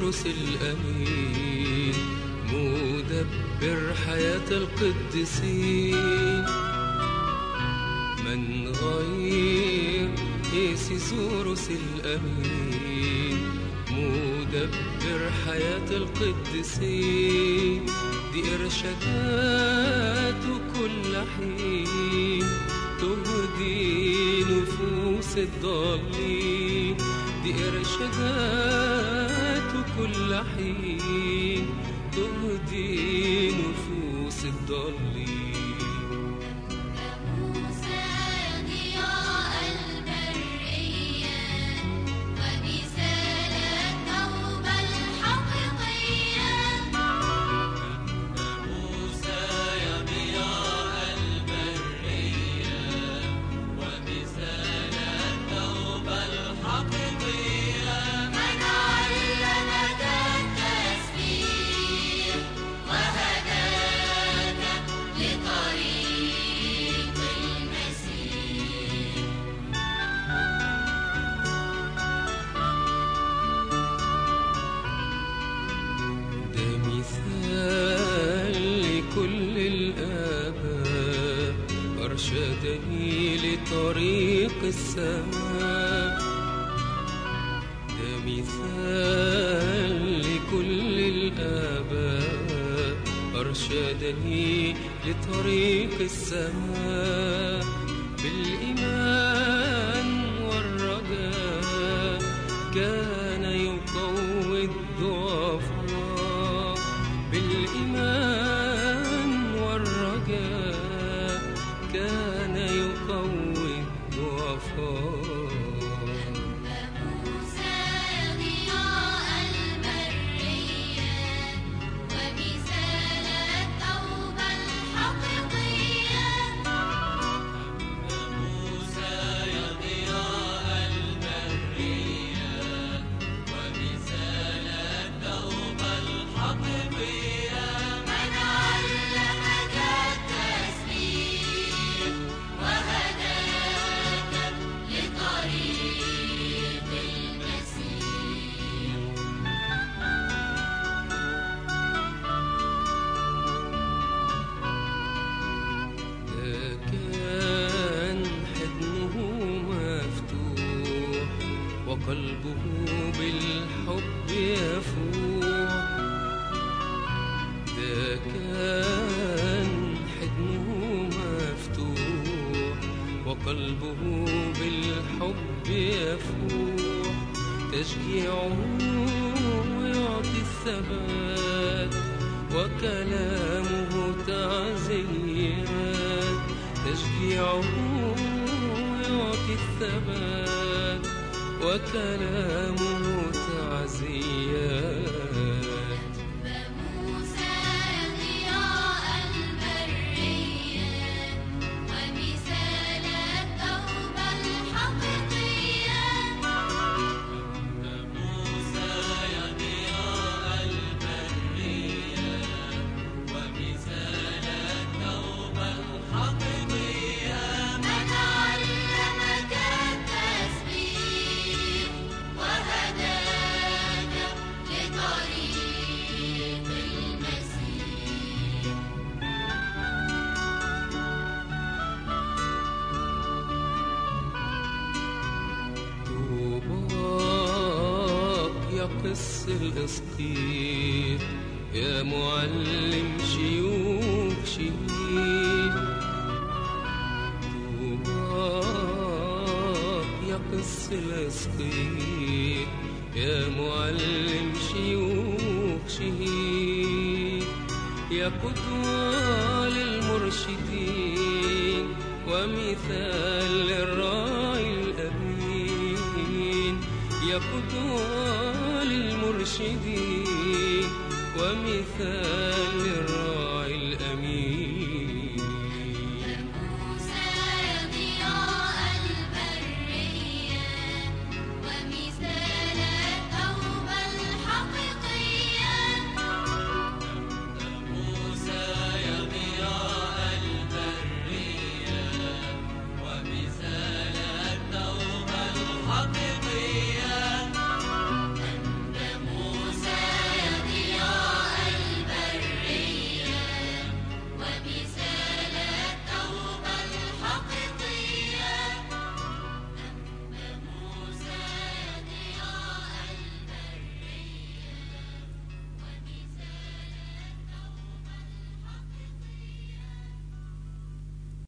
زورس الأمين مدبر حياة القديسين من غير زورس الأمين مدبر حياة القديسين دي إرشاداته كل حين تهدي نفوس الضالين دي إرشاداته كل حين تهدي نفوس الضالين موسى ضياء البرية ومثال التوبة الحقيقية موسى يا ضياء البرية ومثال التوبة الحقيقية من علمك التسبيح وهداك لطريق المسيح ده مثال لكل الآباء أرشدني لطريق السماء ده مثال لكل الآباء أرشدني لطريق السماء بالإيمان والرجاء كان يقوي الضعفاء بالإيمان والرجاء كان يقوي الضعفاء موسى ضياء البرية ومثال التوبة الحقيقية موسى يا ضياء البرية ومثال التوبة الحقيقية من علمك التسبيح وهداك لطريق المسيح ده كان حضنه مفتوح وقلبه بالحب يفوح ده كان حضنه مفتوح وقلبه بالحب يفوح تشجيعه يعطي الثبات وكلامه تعزيات تشجيعه يعطي الثبات وكلامه تعزيات موسى ضياء البرية ومثال التوبة الحقيقية موسى يا ضياء البرية ومثال التوبة الحقيقية من علمك التسبيح وهداك لطريق المسيح طوباك يا قس الإسقيط يا معلم شيوخ شهيد طوباك يا قس الإسقيط يا معلم شيوخ شهيد يا قدوة للمرشدين ومثال للراعي الأمين يا قدوة للمرشدين ومثال